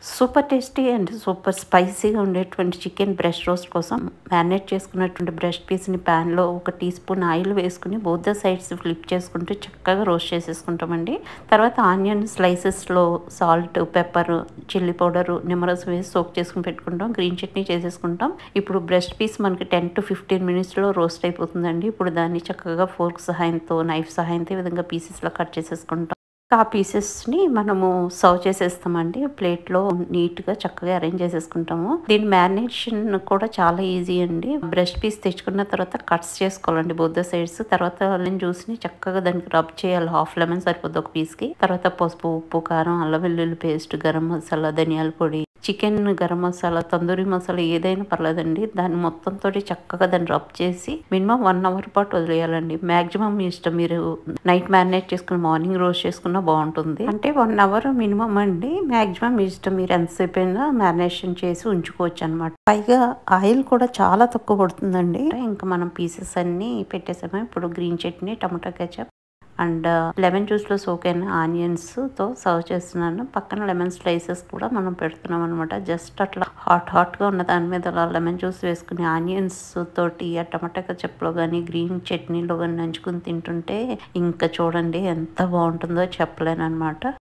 super tasty and super స్పైసీగా ఉండేటువంటి chicken breast roast కోసం మ్యారినేట్ చేసుకున్నటువంటి బ్రెస్ట్ పీస్ని ప్యాన్లో ఒక టీ స్పూన్ ఆయిల్ వేసుకుని బోత్ ద సైడ్స్ ఫ్లిప్ చేసుకుంటూ చక్కగా రోస్ట్ చేసేసుకుంటామండి తర్వాత ఆనియన్ స్లైసెస్లో సాల్ట్ పెప్పర్ చిల్లీ పౌడర్ నిమ్మరసం వేసి సోక్ చేసుకుని పెట్టుకుంటాం గ్రీన్ చట్నీ చేసేసుకుంటాం ఇప్పుడు బ్రెస్ట్ పీస్ మనకి టెన్ టు ఫిఫ్టీన్ మినిట్స్లో రోస్ట్ అయిపోతుందండి ఇప్పుడు దాన్ని చక్కగా ఫోర్క్ సహాయంతో నైఫ్ సహాయంతో ఈ విధంగా పీసెస్లో కట్ చేసేసుకుంటాం ఆ పీసెస్ని మనము సర్వ్ చేసేస్తామండి ప్లేట్లో నీట్గా చక్కగా అరేంజ్ చేసేసుకుంటాము దీని మ్యారినేషన్ కూడా చాలా ఈజీ అండి బ్రెస్ట్ పీస్ తెచ్చుకున్న తర్వాత కట్స్ చేసుకోవాలండి బొద్ద సైడ్స్ తర్వాత లెమన్ జ్యూస్ని చక్కగా దానికి రబ్ చేయాలి హాఫ్ లెమన్ సరిపోద్ది ఒక పీస్కి తర్వాత పసుపు ఉప్పు కారం అల్లం వెల్లుల్లి పేస్ట్ గరం మసాలా ధనియాల పొడి చికెన్ గరం మసాలా తందూరి మసాలా ఏదైనా పర్లేదండి దాన్ని మొత్తం తోటి చక్కగా దాన్ని రబ్ చేసి మినిమం వన్ అవర్ పాటు వదిలేయాలండి మాక్సిమం మీ ఇష్టం మీరు నైట్ మ్యారినేట్ చేసుకుని మార్నింగ్ రోస్ట్ చేసుకున్నా బాగుంటుంది అంటే వన్ అవర్ మినిమం అండి మాక్సిమం మీ ఇష్టం మీరు ఎంతసేపు అయినా మ్యారినేషన్ చేసి ఉంచుకోవచ్చు అనమాట పైగా ఆయిల్ కూడా చాలా తక్కువ పడుతుందండి ఇంకా మనం పీసెస్ అన్ని పెట్టేసాము ఇప్పుడు green chutney tomato ketchup and lemon జ్యూస్లో సోక్ అయిన ఆనియన్స్తో సర్వ్ చేస్తున్నాను పక్కన లెమన్ స్లైసెస్ కూడా మనం పెడుతున్నాం అనమాట జస్ట్ అట్లా హాట్ హాట్గా ఉన్న దాని మీద అలా లెమన్ జ్యూస్ వేసుకుని ఆనియన్స్ తోటి ఆ టమాటా కచప్లో కానీ గ్రీన్ చట్నీలో కానీ నంచుకుని తింటుంటే ఇంకా చూడండి ఎంత బాగుంటుందో చెప్పలేను అనమాట